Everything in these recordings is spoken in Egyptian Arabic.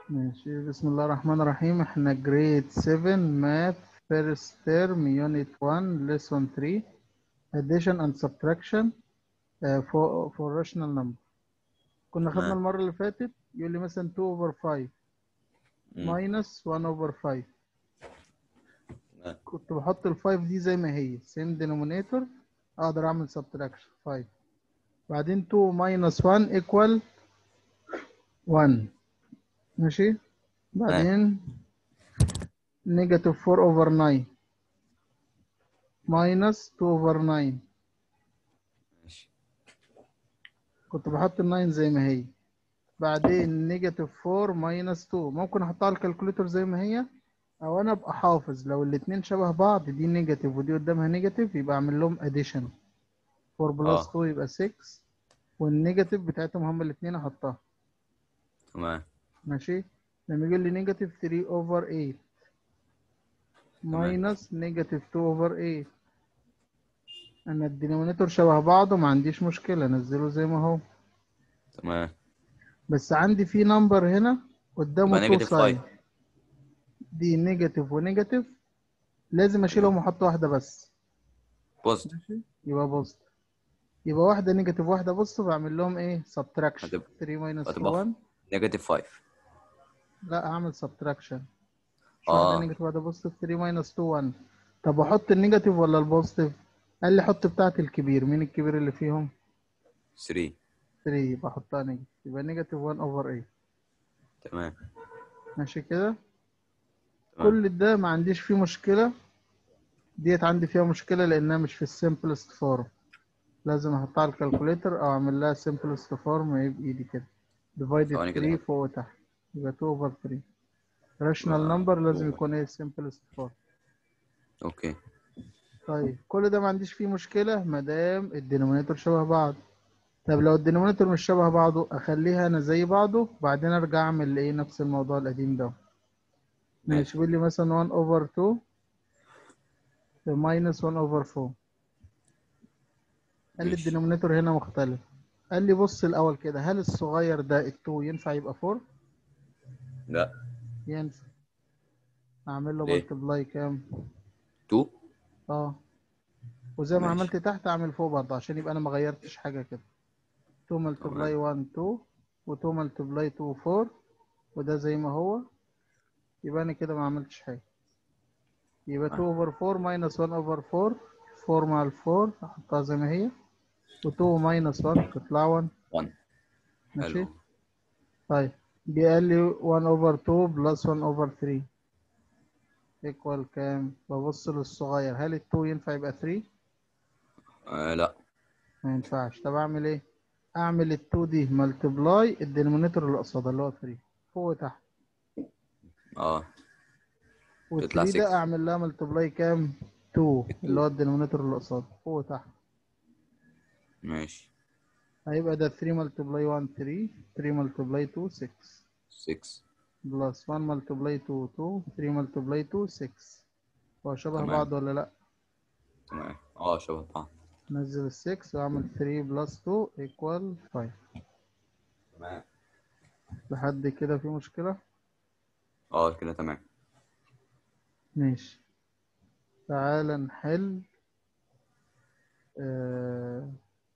ماشي بسم الله الرحمن الرحيم احنا جريد 7 ماث فيرست ترم يونت 1 ليسون 3 addition and subtraction uh, for for rational number كنا خدنا تمام. المرة اللي فاتت يقول لي مثلا 2 over 5 مم. minus 1 over 5 تمام. كنت بحط ال 5 دي زي ما هي same denominator اقدر اعمل subtraction 5 بعدين 2 minus 1 equal 1 ماشي بعدين negative 4 over 9 minus 2 over 9 ماشي كنت بحط ال 9 زي ما هي بعدين نيجاتيف 4 ماينس 2 ممكن احطها على الكالكوليتر زي ما هي او انا ابقى حافظ لو الاتنين شبه بعض دي نيجاتيف ودي قدامها نيجاتيف يبقى اعمل لهم اديشن 4 بلس آه. 2 يبقى 6 والنيجاتيف بتاعتهم هما الاتنين احطها تمام ماشي لما يجي لي نيجاتيف 3 اوفر 8 ماينس نيجاتيف 2 اوفر 8 انا الدينومينيتور شبه بعض وما عنديش مشكلة انزله زي ما هو تمام بس عندي في نمبر هنا قدامه يبقى تو negative ساين five. دي نيجاتيف ونيجاتيف لازم اشيلهم واحط واحده بس بوزيتيف ماشي يبقى بوزيتيف يبقى واحده نيجاتيف واحده بوزيتيف اعمل لهم ايه سبتراكشن هتبقى- 3 ماينس هتبقى 1 نيجاتيف 5 لا هعمل سبتراكشن مش آه. واحده نيجاتيف واحده بوزيتيف 3 ماينس 2 1 طب احط النيجاتيف ولا البوزيتيف قال لي حط بتاعه الكبير مين الكبير اللي فيهم 3 3 يبقى احطها نيجاتيف يبقى نيجاتيف 1 اوفر 8 تمام ماشي كده تمام. كل ده ما عنديش فيه مشكلة ديت عندي فيها مشكلة لأنها مش في السمبلست فورم لازم أحطها على الكالكوليتر أو أعمل لها سمبلست فورم يبقى بإيدي كده divided ثواني كده. 3 فوق وتحت يبقى 2 over 3 rational يبقى number لازم 2 يكون إيه simplest form اوكي طيب كل ده ما عنديش فيه مشكلة ما دام الدينومينيتور شبه بعض طب لو الدينومينيتور مش شبه بعضه أخليها أنا زي بعضه بعدين أرجع أعمل إيه نفس الموضوع القديم ده ماشي بيقول لي مثلا 1 over 2 minus 1 over 4 قال لي ماشي. الدينومينيتور هنا مختلف قال لي بص الأول كده هل الصغير ده ال 2 ينفع يبقى 4 لا ينفع أعمل له ليه؟ ملتبلاي كام 2 اه وزي ما ماشي. عملت تحت أعمل فوق برضه عشان يبقى أنا ما غيرتش حاجة كده 2 ملتبلاي 1 2 و2 ملتبلاي 2 4 وده زي ما هو يبقى أنا كده ما عملتش حاجة يبقى 2 over 4 minus 1 over 4 4 مع ال 4 أحطها زي ما هي و2 minus 1 تطلع 1 1 ماشي حلو طيب جه قال لي 1 over 2 plus 1 over 3 equal كام؟ ببص للصغير هل ال 2 ينفع يبقى 3؟ آه لا ما ينفعش طب أعمل إيه؟ أعمل ال 2 دي multiply الدينومينيتور اللي قصادها اللي هو 3 فوق وتحت اه وال تطلع 3 ده 6. أعمل لها multiply كام؟ 2 اللي هو الدينومينيتور اللي قصاده فوق وتحت ماشي هيبقى ده 3 multiply 1 3 3 multiply 2 6 6 بلس 1 multiply 2 2 3 multiply 2 6 هو شبه تمام. بعض ولا لا تمام اه شبه بعض نزل ال 6 واعمل 3 بلس 2 equal 5 تمام لحد كده في مشكلة اه كده تمام ماشي تعال نحل آه...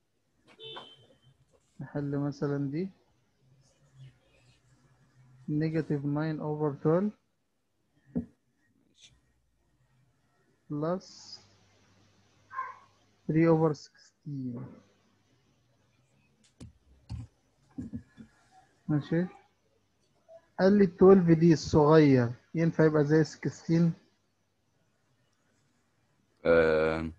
نحل مثلا دي negative 9 over 12 plus 3 over 16 ماشي قال لي ال 12 دي الصغير ينفع يبقى زي 16 آه.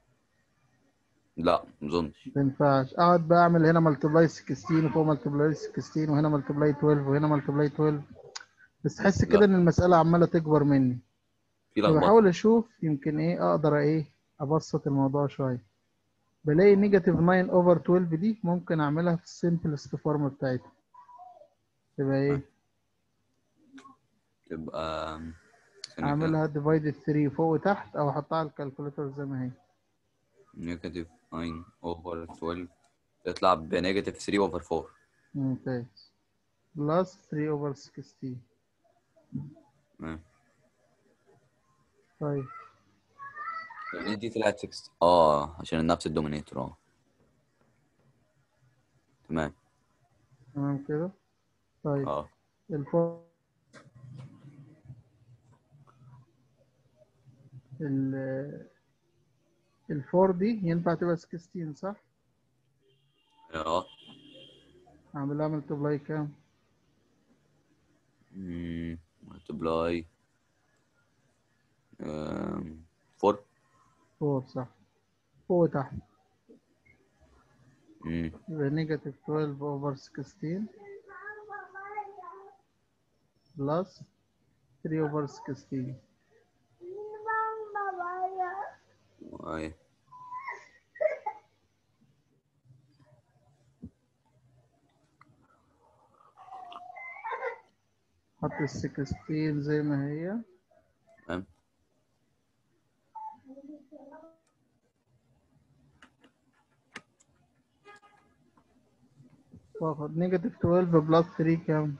لا مظنش ما ينفعش اقعد بقى اعمل هنا ملتبلاي 16 وفوق ملتبلاي 16 وهنا ملتبلاي 12 وهنا ملتبلاي 12 بس تحس كده لا. ان المسألة عمالة تكبر مني في لخبطه فبحاول اشوف يمكن ايه اقدر ايه ابسط الموضوع شوية بلاقي نيجاتيف 9 اوفر 12 دي ممكن اعملها في السمبلست فورم بتاعتها تبقى ايه تبقى ثانية كده. اعملها ديفايدد 3 فوق وتحت او احطها على الكالكوليتر زي ما هي نيجاتيف 9 اوفر 12 تطلع بنيجاتيف 3 اوفر 4 ممتاز بلس 3 اوفر 16 تمام طيب يعني دي طلعت 6 اه عشان نفس الدومينيتور اه تمام تمام كده طيب اه الفور ال الفور دي ينفع تبقى 16 صح؟ اه اعملها ملتبلاي كام؟ ملتبلاي فور 4 صح فوق تحت مم. يبقى نيجاتيف 12 اوفر 16 بلس 3 اوفر 16 اي حط ال 16 زي ما هي تمام واخد نيجاتيف 12 بلس 3 كام؟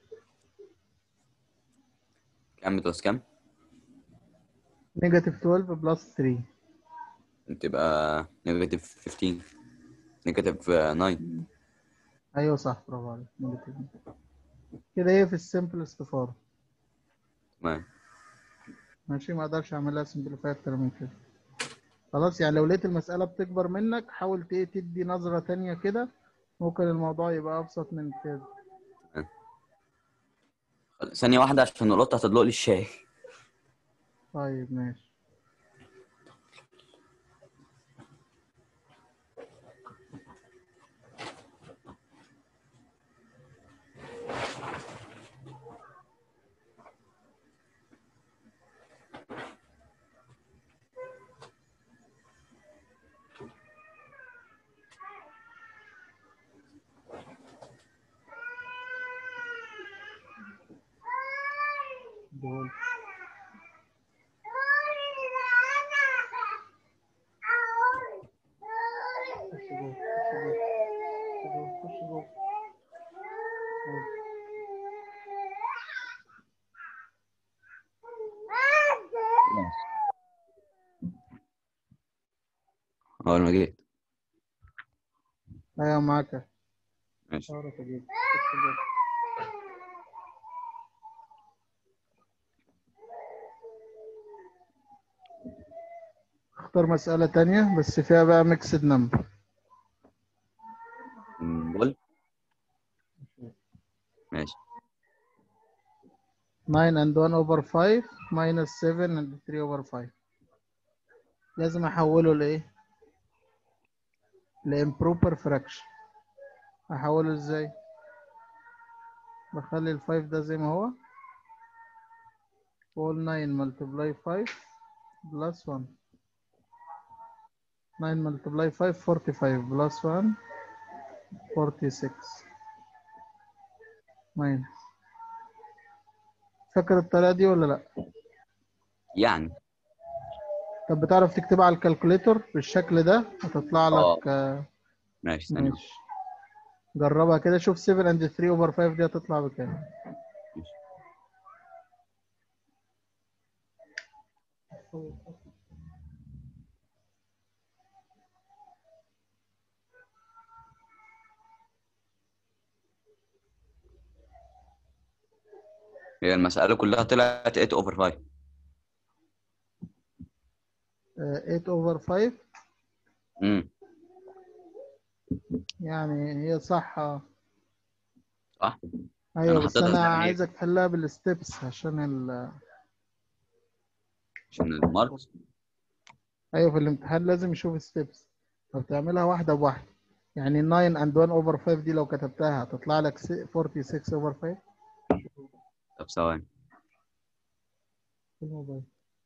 كام بلس كام؟ نيجاتيف 12 بلس 3 تبقى نيجاتيف 15 نيجاتيف 9 ايوه صح برافو عليك نيجاتيف كده هي في السمبلست فورم تمام ماشي ما اقدرش اعملها سمبليفاي اكتر من كده خلاص يعني لو لقيت المسألة بتكبر منك حاول ت- تدي نظرة تانية كده ممكن الموضوع يبقى أبسط من كده ثانية واحدة عشان القطة هتدلق لي الشاي طيب ماشي دول خش جوه خش جوه خش جوه طيب. أول ما جيت ايوه معاك ماشي أعرف أجيب خش جوه اختار مسألة تانية بس فيها بقى ميكسد نمبر مم، بقول ماشي 9 and 1 over 5 minus 7 and 3 over 5 لازم احوله لايه لامبروبر فراكشن احوله ازاي بخلي ال 5 ده زي ما هو واقول 9 multiply 5 plus 1 9 multiply 5 45 plus 1 46 minus فاكر الطريقة دي ولا لا؟ يعني طب بتعرف تكتبها على الكالكوليتور بالشكل ده هتطلع آه. لك آه، ماشي ثانية ماشي جربها كده شوف 7 and 3 over 5 دي هتطلع بكام ماشي. هي المسألة كلها طلعت 8 اوفر 5 آه، 8 over 5 امم يعني هي صح آه. صح ايوه أنا بس حطيتها انا زي ما هي. عايزك تحلها بالستبس عشان ال... عشان الماركس ايوه في الامتحان لازم يشوف ستيبس فبتعملها واحده بواحده يعني 9 and 1 over 5 دي لو كتبتها هتطلع لك س- 46 over 5 طب ثواني في الموبايل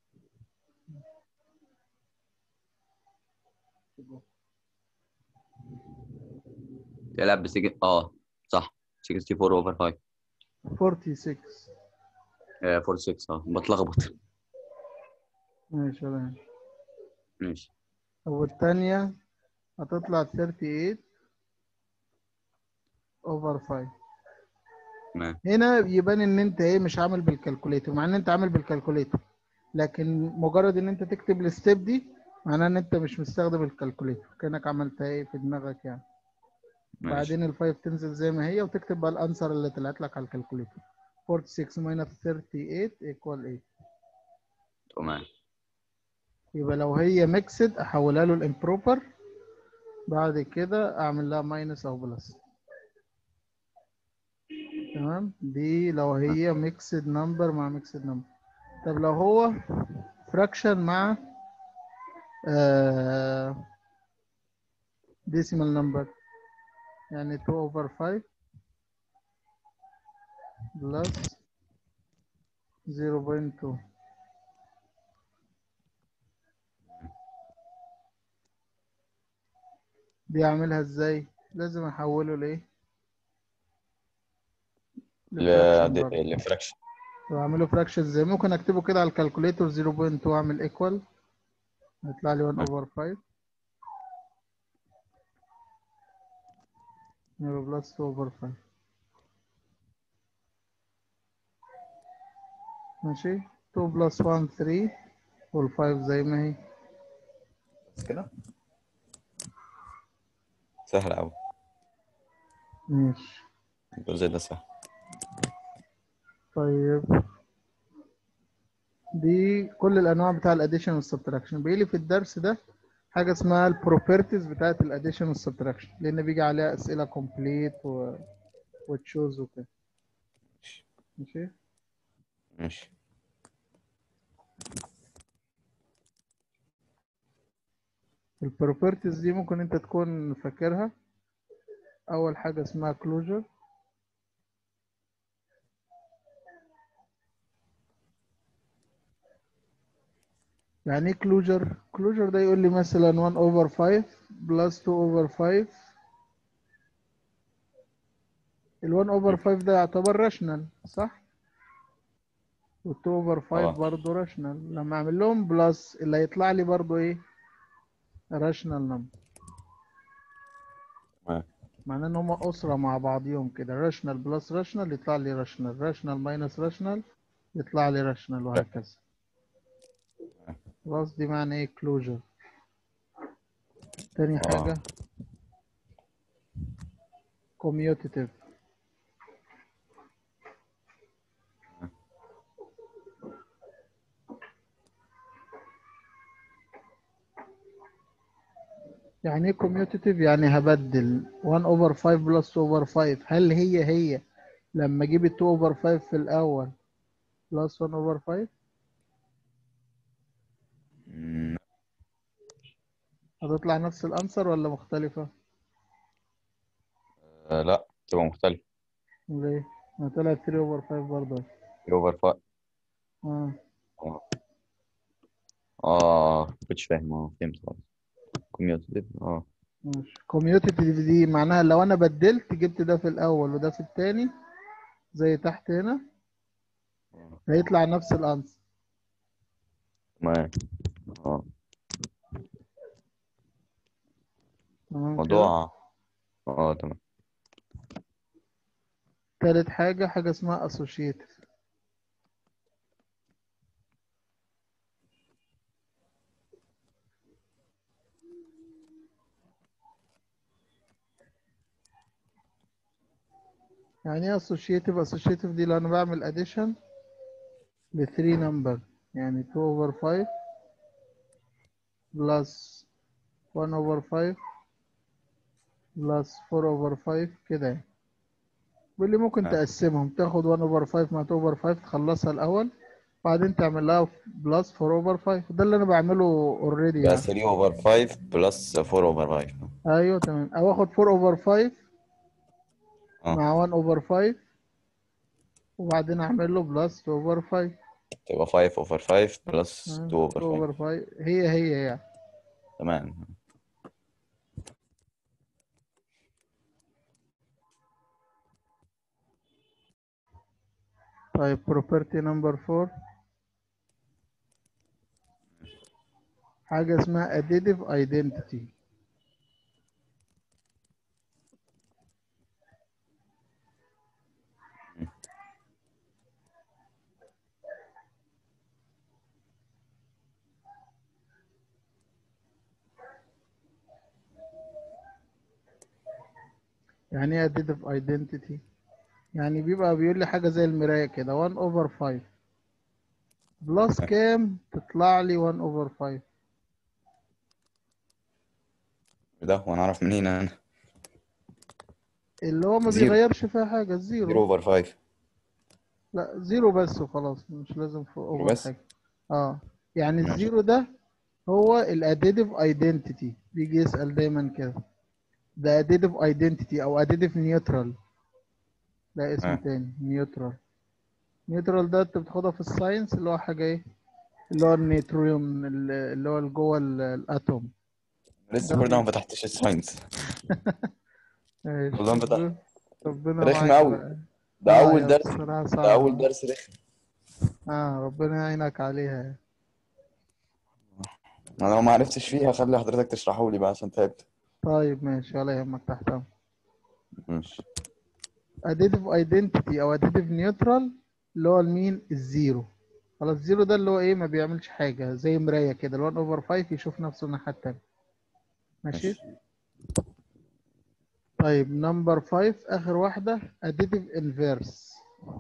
تلعب بسجن اه صح 64 اوفر 5 46 آه 46 اه بتلخبط ماشي ولا ماشي والتانية هتطلع 38 over 5 تمام هنا يبان ان انت ايه مش عامل بالكالكوليتر مع ان انت عامل بالكالكوليتر لكن مجرد ان انت تكتب الستيب دي معناه ان انت مش مستخدم الكالكوليتر كانك عملتها ايه في دماغك يعني ماشي بعدين الفايف تنزل زي ما هي وتكتب بقى الانسر اللي طلعت لك على الكالكوليتر 46 minus 38 equal 8 تمام يبقى لو هي ميكسد احولها له الامبروبر بعد كده اعمل لها ماينس او بلس تمام دي لو هي ميكسد نمبر مع ميكسد نمبر طب لو هو فراكشن مع ديسيمال نمبر يعني 2 over 5 plus 0.2 دي اعملها ازاي لازم احوله لايه لفراكشن برضه. الانفراكشن واعمله فراكشن ازاي ممكن اكتبه كده على الكالكوليتور 0.2 اعمل ايكوال هيطلع لي 1 over 5 يبقى بلس 2 over 5 ماشي 2 بلس 1 3 وال 5 زي ما هي بس كده سهل قوي ماشي الجزء ده سهل طيب دي كل الانواع بتاع الاديشن والسبتراكشن بيجي لي في الدرس ده حاجه اسمها البروبرتيز بتاعت الاديشن والسبتراكشن لان بيجي عليها اسئله كومبليت و... وتشوز وكده ماشي ماشي البروبرتيز دي ممكن انت تكون فاكرها اول حاجه اسمها كلوجر يعني ايه كلوجر كلوجر ده يقول لي مثلا 1 over 5 plus 2 over 5 ال 1 over 5 ده يعتبر راشنال صح وال 2 over 5 اه. برضه راشنال لما اعمل لهم بلس اللي هيطلع لي برضه ايه راشنال نمبر تمام معناه ان هما اسره مع بعضيهم كده راشنال بلس راشنال يطلع لي راشنال راشنال ماينس راشنال يطلع لي راشنال وهكذا خلاص دي معنى ايه كلوجر تاني اه. حاجة commutative يعني ايه commutative يعني هبدل 1 over 5 plus 2 over 5 هل هي هي لما اجيب ال 2 over 5 في الاول plus 1 over 5 مم. هتطلع نفس الانسر ولا مختلفة آه، لا تبقى مختلف ليه ما طلعت 3 over 5 برضه اوفر فايف اه اه اه كنتش فاهم اه فهمت خلاص كوميوتيف اه ماشي كوميوتيتيف دي معناها لو انا بدلت جبت ده في الاول وده في التاني زي تحت هنا هيطلع نفس الانسر تمام اه تمام كده موضوع اه تمام تالت حاجة حاجة اسمها associative يعني ايه associative associative دي لو انا بعمل addition ل 3 number يعني 2 over 5 plus 1 over 5 plus 4 over 5 كده يعني واللي ممكن آه. تقسمهم تاخد 1 over 5 مع 2 over 5 تخلصها الأول بعدين تعمل لها بلس 4 over 5 ده اللي أنا بعمله اوريدي يبقى يعني 3 اوفر 5 بلس 4 اوفر 5 أيوه تمام أو آخد 4 over 5 اه مع 1 over 5 وبعدين أعمل له بلس 2 over 5 تبقى 5 اوفر 5 بلس 2 2 اوفر 5 over 5 هي هي يعني تمام طيب property number 4 حاجة اسمها additive identity يعني ايه additive identity يعني بيبقى بيقول لي حاجة زي المراية كده 1 over 5 بلس كام تطلع لي 1 over 5 ده وانا اعرف منين انا اللي هو ما زيرو. بيغيرش فيها حاجة 0 الزيرو اوفر 5 لا زيرو بس وخلاص مش لازم في اوفر بس؟ حاجة اه يعني ماشي. الزيرو ده هو الاديتيف ايدنتيتي بيجي يسأل دايما كده ده اديتيف ايدنتيتي او اديتيف نيوترال ده اسم آه. تاني نيوترال نيوترال ده انت بتاخدها في الساينس اللي هو حاجة ايه اللي هو النيوتريون اللي اللي هو اللي جوه ال- الاتوم لسه برضه ما فتحتش الساينس ماشي. والله انت- ربنا- ربنا رخم معاك أوي. بقى. ده آه اول يا درس بصراحة ده صعبة. اول درس رخم اه ربنا يعينك عليها انا لو ما عرفتش فيها خلي حضرتك تشرحه لي بقى عشان تعبت طيب ماشي ولا يهمك تحت امرك ماشي additive identity او additive neutral اللي هو المين الزيرو خلاص الزيرو ده اللي هو ايه ما بيعملش حاجة زي مراية كده ال 1 اوفر 5 يشوف نفسه الناحية التانية ماشي ماشي. طيب نمبر 5 اخر واحدة additive inverse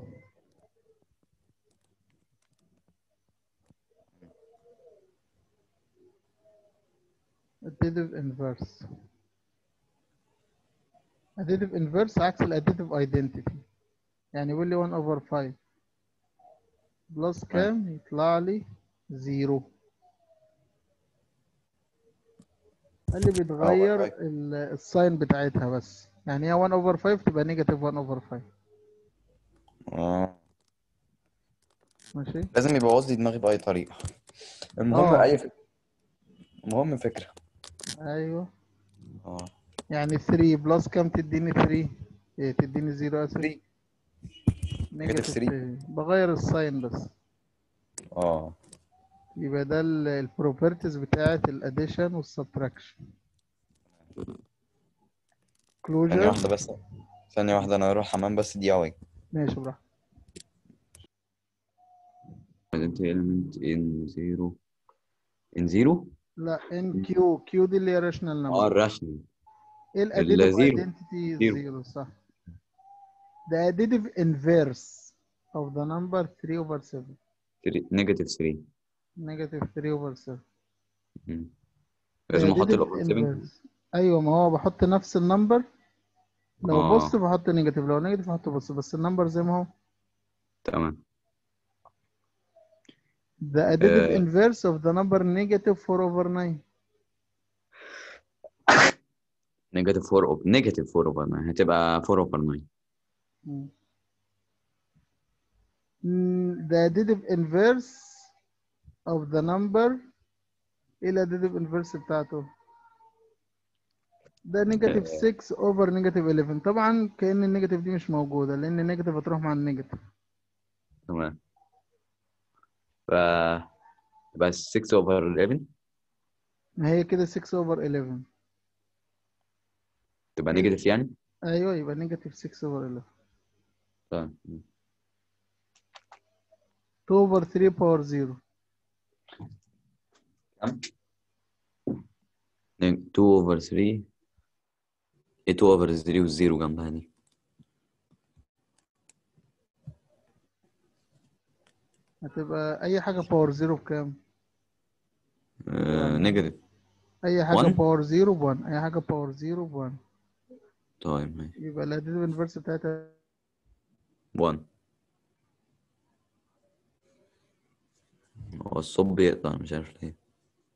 additive inverse additive inverse عكس ال additive identity يعني يقول لي 1 over 5 بلس كام يطلع لي زيرو قال لي بيتغير five. ال- الساين بتاعتها بس يعني هي 1 over 5 تبقى نيجاتيف 1 over 5 اه ماشي لازم يبوظ لي دماغي بأي طريقة المهم آه. أي فكرة المهم فكرة ايوه اه يعني 3 بلس كام تديني 3 إيه تديني 0 اسف 3 نيجاتيف 3. 3 بغير الساين بس اه يبقى ده البروبرتيز بتاعت الاديشن والسبتراكشن ثانية كلوجر واحدة بس ثانية واحدة أنا أروح حمام بس دقيقة واجي ماشي براحتك identity element in zero in zero لا ان كيو كيو دي اللي هي راشنال اه نمبر الراشنال ايه الاديتيف الزيرو. ايدنتيتي زيرو. زيرو صح the additive inverse of the number 3 over 7 نيجاتيف 3 negative 3 over 7 مم. The لازم أحط additive الأوفر 7 inverse. ايوه ما هو بحط نفس النمبر لو آه. بص بحط نيجاتيف لو نيجاتيف بحط بص بس النمبر زي ما هو تمام the additive آه. inverse of the number negative 4 over 9 نيجاتيف 4 اوفر نيجاتيف 4 اوفر 9 هتبقى 4 اوفر 9 مم. Mm, the additive inverse of the number ايه الاديتيف انفرس بتاعته ده نيجاتيف 6 اوفر نيجاتيف 11 طبعا كأن النيجاتيف دي مش موجودة لأن النيجاتيف هتروح مع النيجاتيف تمام ف يبقى 6 اوفر 11 ما هي كده 6 اوفر 11 تبقى نيجاتيف يعني ايوه يبقى نيجاتيف 6 اوفر 11 طيب 2 اوفر 3 باور 0 كم 2 اوفر 3 ايه 2 اوفر 3 والزيرو جنبها دي هتبقى اي حاجة باور 0 بكام آه، نيجاتيف اي حاجة One؟ باور 0 ب 1 اي حاجة باور 0 ب 1 طيب ماشي يبقى الاديتيف انفرس بتاعتها 1 هو الصوت بيقطع مش عارف ليه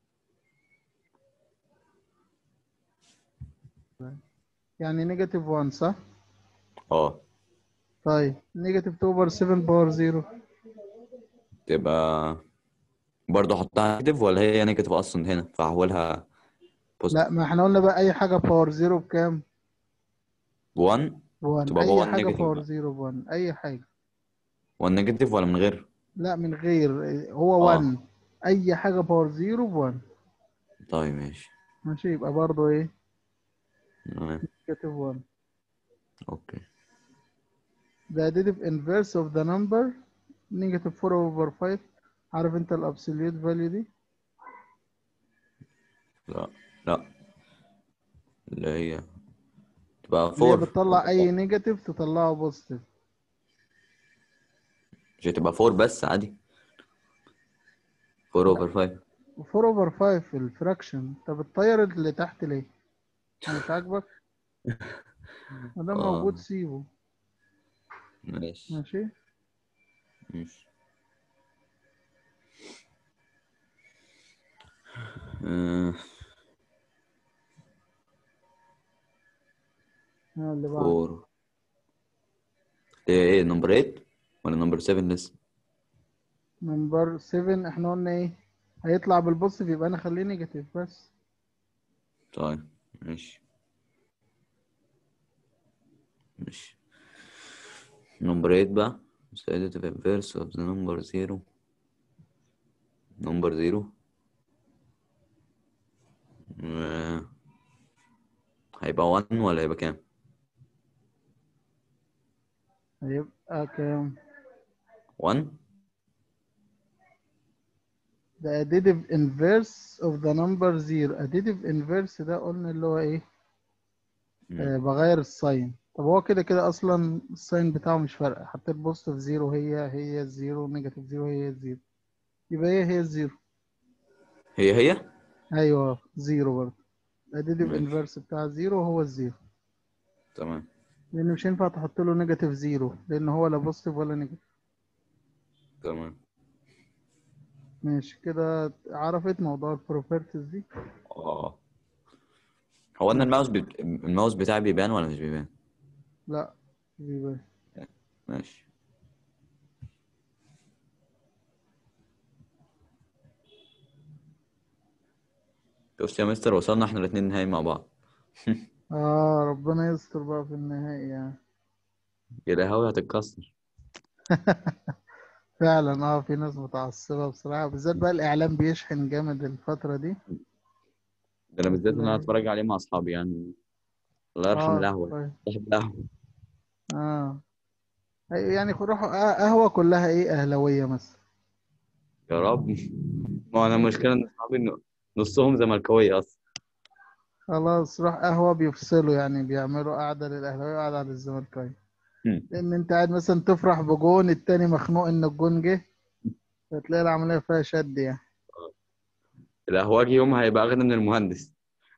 يعني نيجاتيف 1 صح اه طيب نيجاتيف 2 اوفر 7 باور 0 تبقى برضه احطها نيجاتيف ولا هي نيجاتيف اصلا هنا فاحولها بوزيتيف لا ما احنا قلنا بقى اي حاجة باور 0 بكام 1 ب 1 تبقى اي باور حاجة نيجاتيف باور بقى. 0 ب 1 اي حاجة 1 نيجاتيف ولا من غير لا من غير هو آه. 1 اي حاجة باور 0 ب 1 طيب ماشي ماشي يبقى برضه ايه تمام نيجاتيف 1 اوكي the additive inverse of the number negative 4 over 5 عارف انت الابسوليوت فاليو دي لا لا اللي هي تبقى اللي هي 4 بتطلع اي نيجاتيف تطلعه بوزيتيف مش هتبقى 4 بس عادي 4 اوفر 5 و4 اوفر 5 في الفراكشن طب الطير اللي تحت ليه؟ هو مش عاجبك؟ ما دام آه. موجود سيبه ماشي ماشي ماشي آه، ها اللي بعد 4 ايه ايه نمبر 8 ولا نمبر 7 لسه نمبر 7 احنا قلنا ايه؟ هيطلع بالبوزيتيف يبقى انا خليه نيجاتيف بس طيب ماشي ماشي نمبر 8 بقى additive inverse of the number 0 number 0 آه، هيبقى 1 ولا هيبقى كام؟ هيبقى كام؟ 1 The additive inverse of the number 0 additive inverse ده قلنا اللي هو ايه؟ آه بغير الساين طب هو كده كده اصلا الساين بتاعه مش فارقه حطيت بوزيتيف زيرو هي هي الزيرو نيجاتيف زيرو هي الزيرو يبقى هي هي الزيرو هي هي؟ ايوه زيرو برضه الاديتيف ماشي. انفرس بتاع زيرو هو الزيرو تمام لان مش هينفع تحط له نيجاتيف زيرو لان هو لا بوزيتيف ولا نيجاتيف تمام ماشي كده عرفت موضوع البروبرتيز دي اه هو انا الماوس بي... الماوس بتاعي بيبان ولا مش بيبان؟ لا بيبقى ماشي بص يا مستر وصلنا احنا الاتنين نهائي مع بعض اه ربنا يستر بقى في النهائي يعني يا لهوي هتتكسر فعلا اه في ناس متعصبة بصراحة بالذات بقى الإعلام بيشحن جامد الفترة دي ده انا بالذات ان انا اتفرج عليه مع اصحابي يعني الله يرحم اه القهوه طيب. صاحب القهوه اه أي- يعني روحوا آه، قهوة كلها ايه أهلاوية مثلا يا رب ما انا المشكله ان اصحابي إنه نصهم زملكاويه اصلا خلاص روح قهوة بيفصلوا يعني بيعملوا قعدة للأهلاوية وقعدة للزملكاوية هم. لأن أنت قاعد مثلا تفرح بجون التاني مخنوق إن الجون جه فتلاقي العملية فيها شد يعني القهوجي يوم هيبقى اغنى من المهندس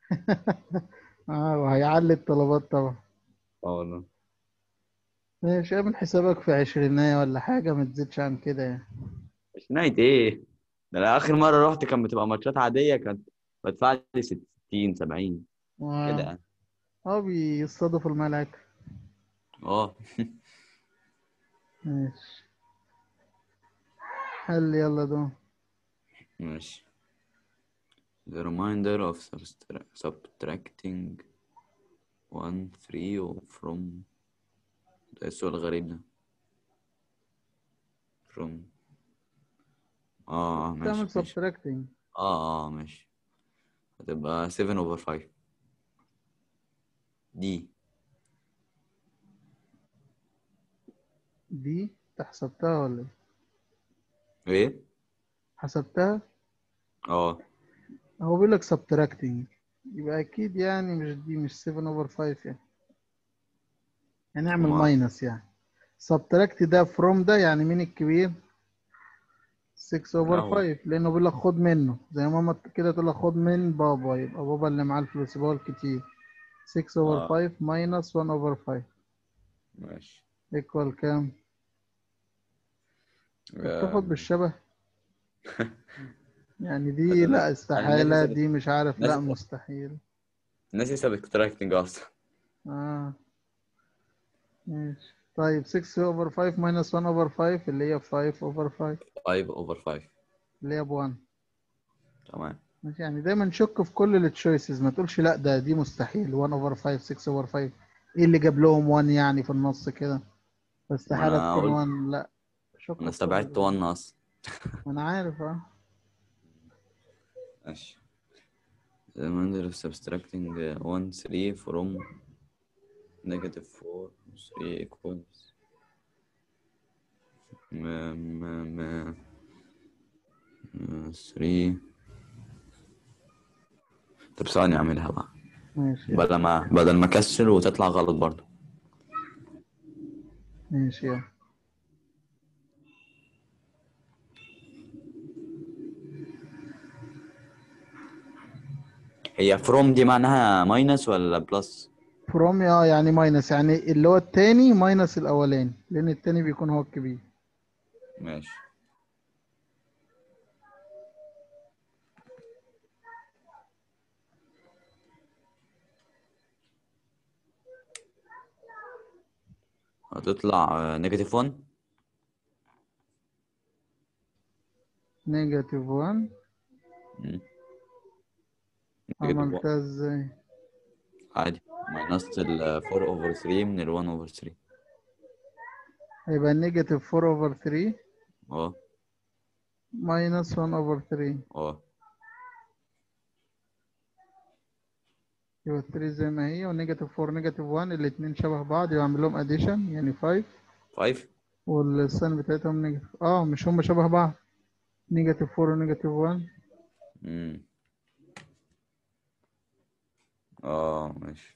اه وهيعلي الطلبات طبعا اه والله ماشي اعمل حسابك في عشرينية ولا حاجة ما تزيدش عن كده يعني مش نايت ايه ده انا اخر مره رحت كان بتبقى ماتشات عاديه كانت بدفع لي 60 70 آه. كده يعني اه بيصطادوا في الملعب اه ماشي حل يلا دون ماشي The reminder of subtra- subtracting 1 3 from ده السؤال الغريب ده from اه ماشي تعمل ماشي subtracting اه اه ماشي هتبقى 7 over 5 دي دي انت حسبتها ولا ايه؟ ايه حسبتها؟ اه هو بيقول لك subtracting يبقى اكيد يعني مش دي مش 7 over 5 يعني يعني اعمل أمال؟ ماينس يعني subtract ده from ده يعني مين الكبير 6 over هو. 5 لانه بيقول لك خد منه زي ماما كده تقول لك خد من بابا يبقى بابا اللي معاه الفلوس يبقى هو الكتير 6 over آه. 5 minus 1 over 5 ماشي equal كام؟ تاخد آه، بالشبه يعني دي أنا- لا أنا استحالة ناسي دي مش عارف لا ناسي- مستحيل ناسي subtracting اصلا اه ماشي طيب 6 over 5 minus 1 over 5 اللي هي 5 over 5 5 over 5 اللي هي ب 1 تمام ماشي يعني دايما شك في كل التشويسز ما تقولش لا ده دي مستحيل 1 over 5 6 over 5 ايه اللي جاب لهم 1 يعني في النص كده فاستحالة أنا تكون قلت- 1 لا شك في انا كل استبعدت ده. 1 اصلا ما انا عارف اه ماشي The remainder of subtracting uh, 1 3 from negative 4 3 equals ما ما ما ما 3 طب ثواني اعملها بقى ماشي بدل ما بدل ما اكسر وتطلع غلط برضو ماشي يلا هي فروم دي معناها ماينس ولا بلس فروم اه يعني ماينس يعني اللي هو التاني ماينس الاولاني لان التاني بيكون هو الكبير ماشي هتطلع نيجاتيف 1 نيجاتيف 1 عملتها ازاي عادي ماينس ال 4 اوفر 3 من ال 1 اوفر 3 هيبقى نيجاتيف 4 اوفر 3 اه ماينس 1 اوفر 3 اه يبقى 3 زي ما هي ونيجاتيف 4 نيجاتيف 1 الاتنين شبه بعض يبقى اعمل لهم اديشن يعني 5 5 والسن بتاعتهم نيجاتيف اه مش هم شبه بعض نيجاتيف 4 ونيجاتيف 1 امم اه ماشي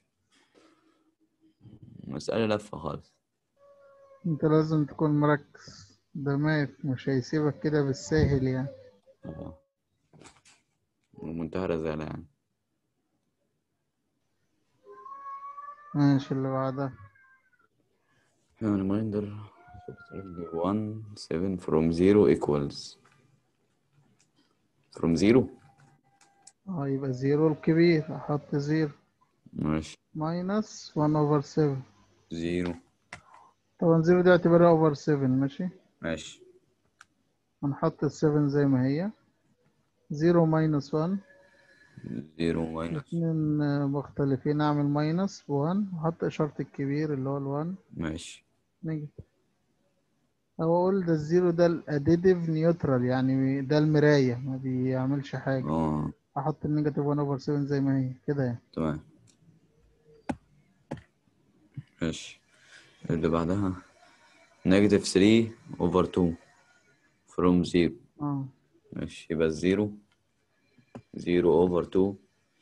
مسألة لفة خالص انت لازم تكون مركز ده مات مش هيسيبك كده بالساهل يعني اه منتهى الرزالة يعني ماشي اللي بعدها reminder 1 7 from 0 equals from 0 اه يبقى زيرو الكبير احط زيرو ماشي ماينس 1 اوفر 7 0 طبعا زيرو دي اعتبرها اوفر 7 ماشي ماشي هنحط ال 7 زي ما هي زيرو ماينس 1 0 minus اتنين آه، مختلفين اعمل ماينس ب 1 واحط اشارة الكبير اللي هو ال 1 ماشي نيجاتيف او اقول ده الزيرو ده الاديتيف نيوترال يعني ده المراية ما بيعملش حاجة اه احط النيجاتيف 1 اوفر 7 زي ما هي كده يعني تمام ماشي اللي بعدها negative 3 over 2 from 0 اه ماشي يبقى الزيرو زيرو over 2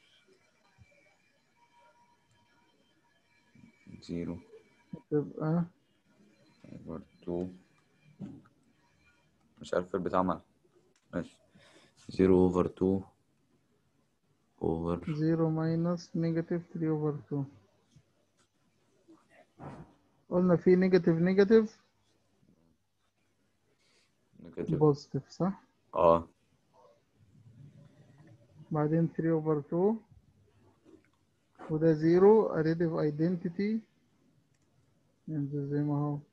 زيرو تبقى over 2 مش عارف البتاع مالها ماشي زيرو over 2 over زيرو ماينس نيجاتيف 3 اوفر 2 قلنا في نيجاتيف نيجاتيف negative بوزيتيف صح اه بعدين 3 اوفر 2 وده زيرو اديتيف ايدنتيتي ينزل زي ما هو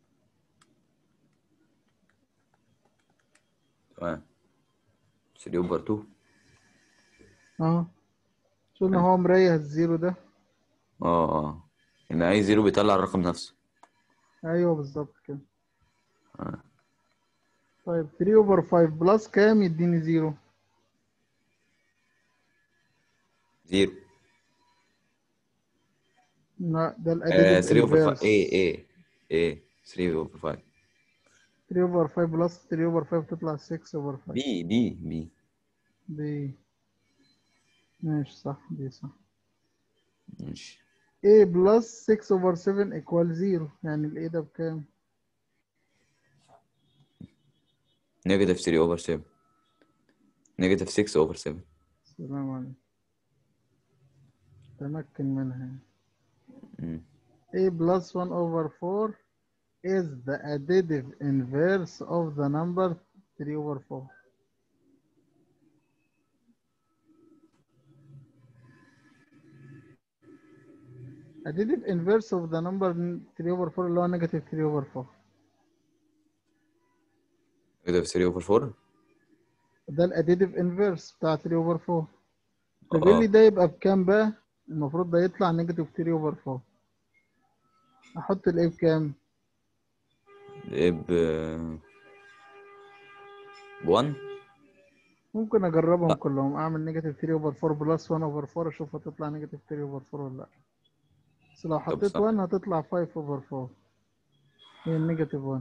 تمام 3 over 2 اه شفنا هو مريح الزيرو ده اه اه ان اي زيرو بيطلع الرقم نفسه ايوه بالظبط كده آه. طيب 3 اوفر 5 بلس كام يديني زيرو زيرو لا ده آه الاديتيف 3 over 5 انفيرس ايه ايه ايه 3 over 5 3 اوفر 5 بلس 3 اوفر 5 تطلع 6 اوفر 5 بي دي بي دي ماشي صح دي صح ماشي A plus 6 over 7 equal 0 يعني ال A ده بكام؟ نيجاتيف 3 اوفر 7 نيجاتيف 6 اوفر 7 السلام عليكم تمكن منها مم. A plus 1 over 4 is the additive inverse of the number 3 over 4 additive inverse of the number 3 over 4 اللي هو negative 3 over 4 نيجاتيف 3 اوفر 4 ده الاديتيف انفيرس بتاع 3 اوفر 4 فبيقول لي اه ده يبقى بكام بقى المفروض ده يطلع نيجاتيف 3 اوفر 4 احط الايه بكام ايه ب ب 1 ممكن اجربهم لا كلهم اعمل نيجاتيف 3 اوفر 4 بلس 1 اوفر 4 اشوف هتطلع نيجاتيف 3 اوفر 4 ولا لا بس لو طب حطيت استنى 1 هتطلع 5 اوفر 4 هي النيجاتيف 1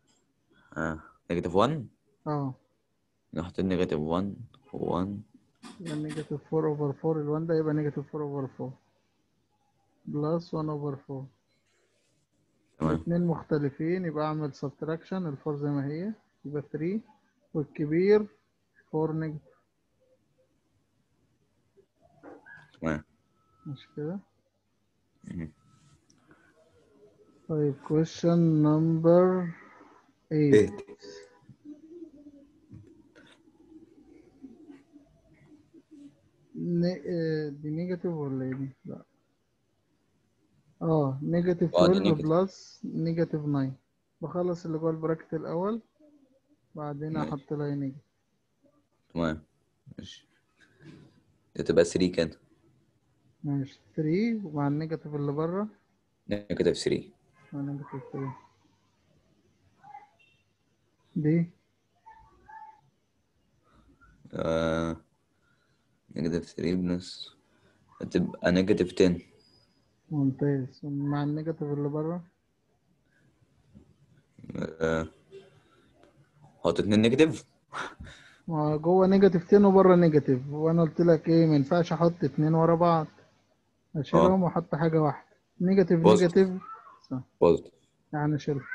اه نيجاتيف 1 اه نحط نيجاتيف 1 1 يبقى نيجاتيف 4 اوفر 4 ال1 ده يبقى نيجاتيف 4 اوفر 4 بلس 1 اوفر 4 تمام اتنين مختلفين يبقى اعمل سبتراكشن الفور زي ما هي يبقى 3 والكبير 4 نيجاتيف تمام مش كده مهم. طيب question number 8 ايه ن... آه، دي نيجاتيف ولا ايه دي؟ لا اه نيجاتيف اه، دي 12 نيجاتيف. بلس نيجاتيف 9 بخلص اللي جوه البراكت الاول بعدين ماشي. احط لها نيجاتيف تمام ماشي دي تبقى 3 كده ماشي 3 ومع النيجاتيف اللي بره نيجاتيف 3 مع نيجاتيف 3 دي آه نيجاتيف 3 بلس هتبقى نيجاتيف 10 ممتاز مع النيجاتيف اللي بره آه حط اتنين نيجاتيف ما جوه نيجاتيف 10 وبره نيجاتيف وانا قلت لك ايه ما ينفعش احط اتنين ورا بعض اشيلهم واحط حاجه واحده نيجاتيف بوزيتيف. نيجاتيف صح بوزيتيف يعني شيلها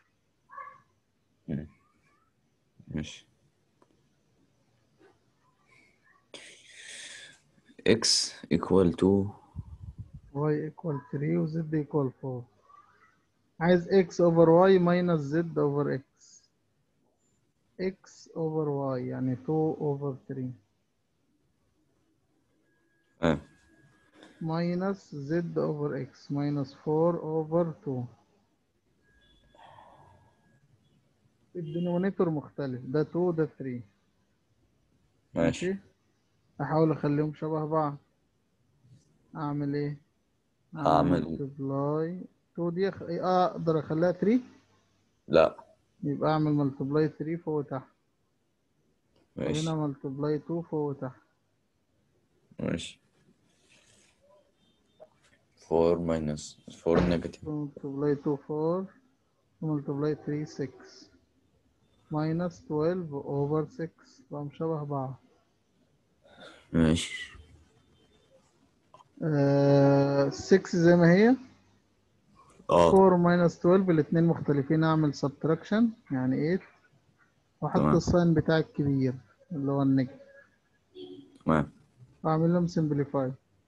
ماشي x equal to y equal 3 و z equal 4 عايز x over y minus z over x x over y يعني 2 over 3 آه. minus z over x minus 4 over 2 الدينومينيتور مختلف ده 2 ده 3 ماشي احاول اخليهم شبه بعض اعمل ايه أعمل- ملتبلاي 2 دي أخ... آه اقدر اخليها 3 لا يبقى اعمل ملتبلاي 3 فوق وتحت ماشي وهنا ملتبلاي 2 فوق وتحت ماشي 4 minus 4 negative ملتبلاي 2 4 ملتبلاي 3 6 minus 12 over 6 بقى شبه بعض ماشي آه 6 زي ما هي اه 4 minus 12 الاتنين مختلفين اعمل subtraction يعني 8 واحط تمام. الساين بتاع الكبير اللي هو النجم تمام واعمل لهم simplify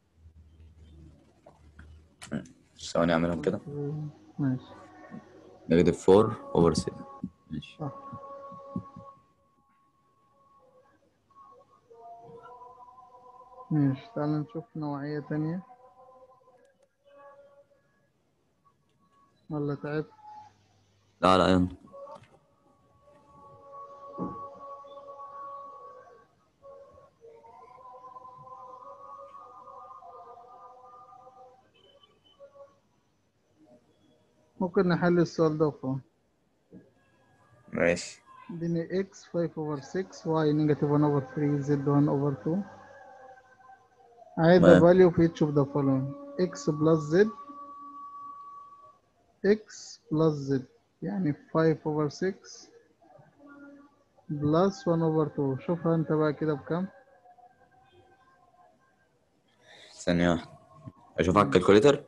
ثواني اعملهم كده ماشي نيجاتيف 4 over 7 ماشي صح ماشي تعال نشوف نوعية تانية ولا تعبت لا لا يلا ممكن نحل السؤال ده وفوق ماشي اديني x 5 over 6 y negative 1 over 3 z 1 over 2 عايز the تمام. value of each of the following x plus z x plus z يعني 5 over 6 plus 1 over 2 شوفها انت بقى كده بكام ثانية واحدة اشوف على الكالكوليتر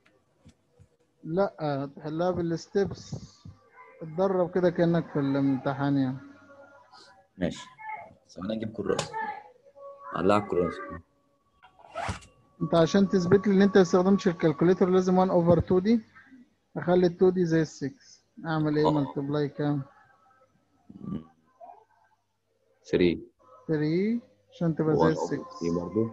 لا تحلها بالستبس اتدرب كده كأنك في الامتحان يعني ماشي ثواني اجيب كراسة علقها على الكراسة انت عشان تثبت لي ان انت ما استخدمتش الكالكوليتر لازم 1 over 2 دي اخلي ال 2 دي زي ال 6 اعمل ايه اه. ملتبلاي كام 3 3 عشان تبقى زي 1 ال 6 over 3 برضه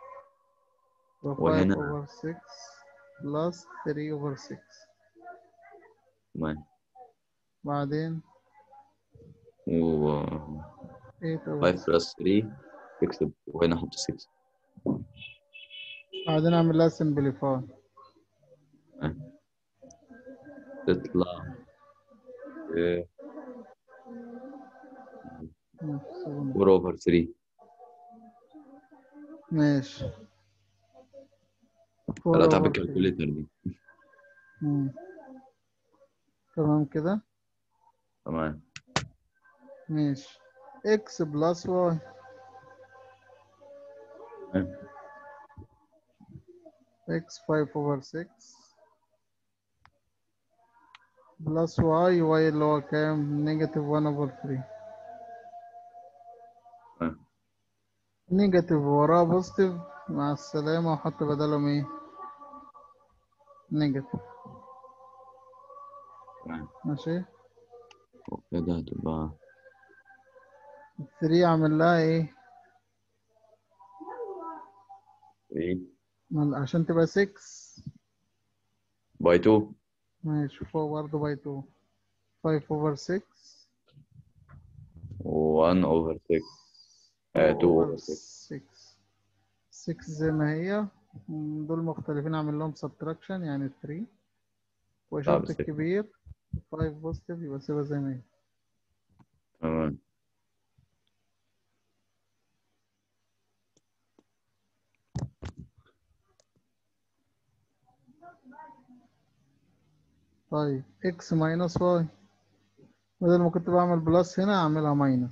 5 وهنا- over 6 plus 3 over 6 تمام بعدين و 8 over 5 6 بلس 3 تكسب وهنا احط 6 بعدين اعمل لها simplify تطلع آه، ماشي، سبعة. 4 اوفر 3 ماشي طلعتها 4 over بالكالكوليتر دي مم. تمام كده تمام ماشي x بلس y x 5 over 6 بلس y y اللي هو كام نيجاتيف 1 over 3 تمام نيجاتيف وراه بوزيتيف مع السلامة وحط بدلهم ايه نيجاتيف تمام ماشي وكده هتبقى 3 عامل لها ايه 3 من- عشان تبقى 6 باي 2 ماشي فوق برضه باي 2 5 over 6 1 over 6 آه 2 over 6 6 6 زي ما هي م، دول مختلفين اعمل لهم subtraction يعني 3 واشارة بس- الكبير 5 بوزيتيف يبقى سيبها زي ما هي تمام طيب x minus y بدل ما كنت بعمل بلس هنا اعملها ماينس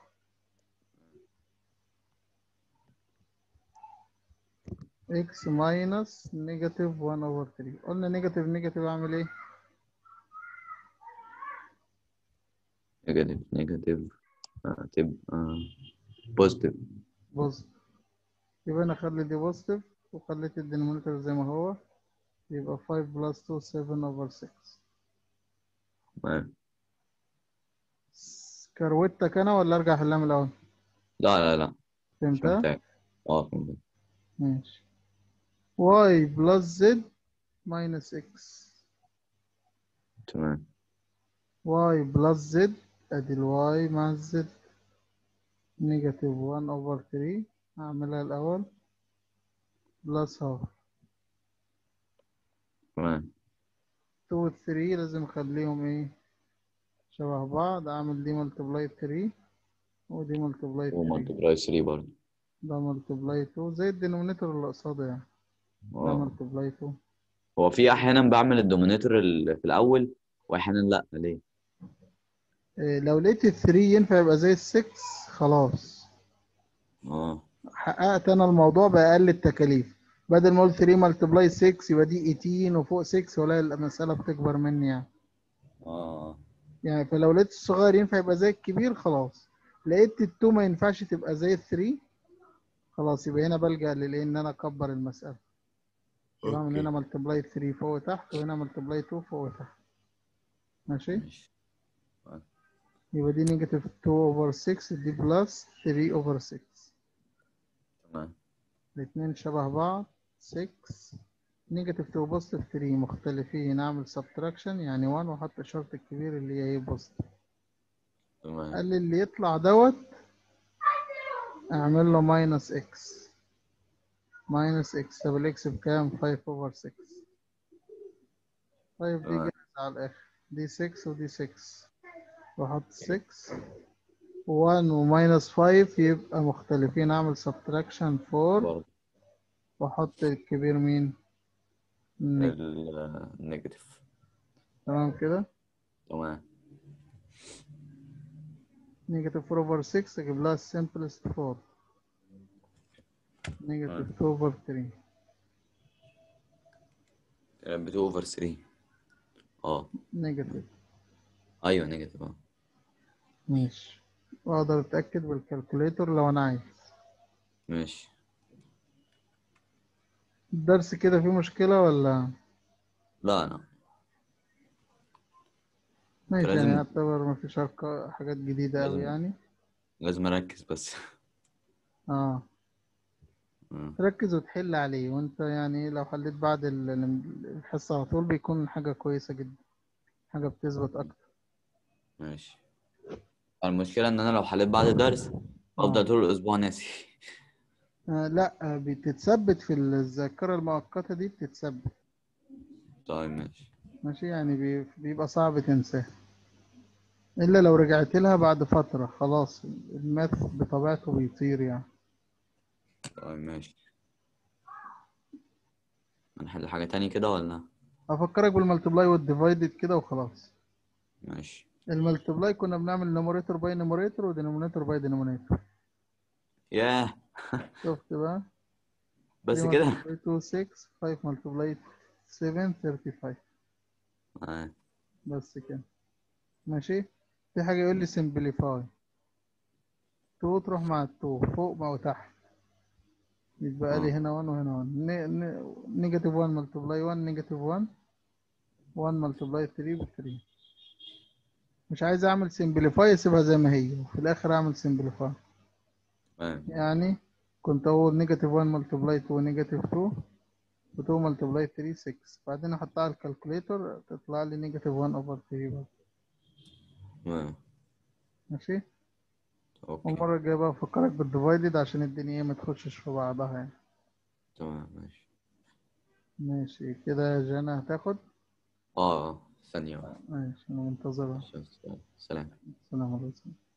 x minus negative 1 over 3 قلنا نيجاتيف نيجاتيف اعمل ايه نيجاتيف نيجاتيف هتبقى بوزيتيف بوزيتيف يبقى انا اخلي دي بوزيتيف وخليت الدينومينيتور زي ما هو يبقى 5 بلس 2 7 over 6 تمام كروتك انا ولا ارجع احلها من الاول لا لا لا مش فهمتها محتاج اه فهمت ماشي y plus z minus x تمام y plus z ادي ال y مع ال z نيجاتيف 1 over 3 هعملها الاول بلس هاف تمام 2 و 3 لازم اخليهم ايه شبه بعض اعمل دي ملتبلاي 3 ودي ملتبلاي 3 ومالتبلاي 3 برضه ده ملتبلاي 2 زي الدينومينيتور اللي قصاده يعني ده اه ملتبلاي 2 هو في احيانا بعمل الدومينيتور ال- في الاول واحيانا لا ليه إيه لو لقيت ال 3 ينفع يبقى زي ال 6 خلاص اه حققت انا الموضوع باقل التكاليف بدل ما اقول 3 ملتبلاي 6 يبقى دي 18 وفوق 6 ولا المساله بتكبر مني يعني اه يعني فلو لقيت الصغير ينفع يبقى زي الكبير خلاص لقيت ال2 ما ينفعش تبقى زي ال3 خلاص يبقى هنا بلجأ للايه ان انا اكبر المساله يبقى من هنا اوكي ملتبلاي 3 فوق وتحت وهنا ملتبلاي 2 فوق وتحت ماشي ماشي يبقى دي نيجاتيف 2 اوفر 6 دي بلس 3 اوفر 6 تمام الاتنين شبه بعض 6 نيجاتيف 2 بوزيتيف 3 مختلفين اعمل سبتراكشن يعني 1 واحط اشارة الكبير اللي هي ايه بوزيتيف تمام قال لي اللي يطلع دوت اعمل له ماينس اكس ماينس اكس طب الاكس بكام 5 اوفر 6 طيب دي تمام. جاهزة على الاخر دي 6 ودي 6 واحط 6 1 وماينس 5 يبقى مختلفين اعمل سبتراكشن 4 برضه واحط الكبير مين نيجاتيف. النيجاتيف تمام كده تمام نيجاتيف 4 اوفر 6 اجيب لها السمبلست 4 نيجاتيف 2 اوفر 3 ب 2 اوفر 3 اه نيجاتيف ايوه نيجاتيف اه ماشي واقدر اتاكد بالكالكوليتور لو انا عايز ماشي الدرس كده فيه مشكلة ولا لا لا ماشي لازم- يعني يعتبر مفيش أرقا- حاجات جديدة أوي لازم. يعني لازم اركز بس اه آه. تركز وتحل عليه وانت يعني لو حليت بعد ال- ال- الحصة على طول بيكون حاجة كويسة جدا حاجة بتثبت أكتر ماشي المشكلة ان انا لو حليت بعد الدرس افضل طول الاسبوع ناسي آه لا آه، بتتثبت في الذاكرة المؤقتة دي بتتثبت طيب ماشي ماشي يعني بي- بيبقى صعب تنساها إلا لو رجعت لها بعد فترة خلاص الماث بطبيعته بيطير يعني طيب ماشي هنحل حاجة تانية كده ولا أفكرك بالملتبلاي والديفايدد كده وخلاص ماشي الملتبلاي كنا بنعمل نوميريتور باي نوميريتور ودينومينيتور باي دينومينيتور ياه شفت بقى بس 3 كده multiply 2 6 5 multiply 7 35 آه. بس كده ماشي في حاجة يقول لي simplify 2 تروح مع 2 فوق مع وتحت يتبقى لي آه. هنا 1 وهنا 1 نيجاتيف 1 multiply 1 نيجاتيف 1 1 multiply 3 ب 3 مش عايز اعمل simplify اسيبها زي ما هي وفي الاخر اعمل simplify تمام يعني كنت اقول نيجاتيف 1 ملتبلاي 2 نيجاتيف 2 و2 ملتبلاي 3 6 بعدين احطها على الكالكوليتر تطلع لي نيجاتيف 1 اوفر 3 برضه آه. ماشي اوكي والمرة الجاية بقى افكرك بالديفايدد عشان الدنيا ما تخشش في بعضها يعني تمام ماشي ماشي كده يا جانا هتاخد اه ثانية واحدة ماشي انا منتظرها سلام السلام عليكم